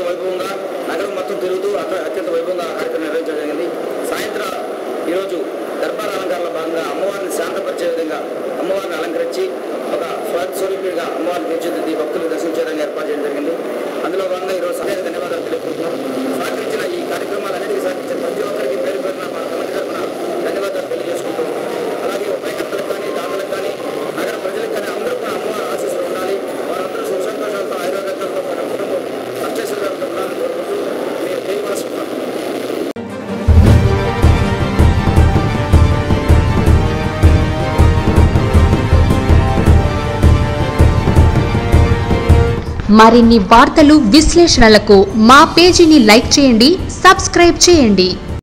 అత్యంత వైభవంగా నగరం మొత్తం తిరుగుతూ అత్య- అత్యంత వైభవంగా ఆ కార్యక్రమం నిర్వహించడం జరిగింది సాయంత్రం ఈరోజు దర్బార్ అలంకారంలో భాగంగా అమ్మవారిని శాంతపరిచే విధంగా అమ్మవారిని అలంకరించి ఒక స్వాతి స్వరూపిగా అమ్మవారిని తీర్చిదిద్ది భక్తులు దర్శించడానికి ఏర్పాటు చేయడం జరిగింది అందులో భాగంగా ఈరోజు సభ్యులకు ధన్యవాదాలు తెలుపుకుంటున్నాం సహకరించిన ఈ కార్యక్రమాలన్నిటికీ సహకరించిన ప్రతి ఒక్కరికి పేరు పేరున మా కమిటీ తరఫున ధన్యవాదాలు తెలియజేసుకుంటూ అలాగే ఉపయోగకర్తలకు కానీ దాతలకు కానీ నగర ప్రజలకు కానీ అందరూ కూడా అమ్మవారి ఆశీస్సులు ఉండాలి వారందరూ సుఖ సంతోషాలతో ఆయుర్వేదంతో మన కుటుంబం అత్యవసరంగా ఉండాలని కోరుకుంటూ మీరు తెలియవలసుకుంటున్నాను మరిన్ని వార్తలు విశ్లేషణలకు మా పేజీని లైక్ చేయండి సబ్స్క్రైబ్ చేయండి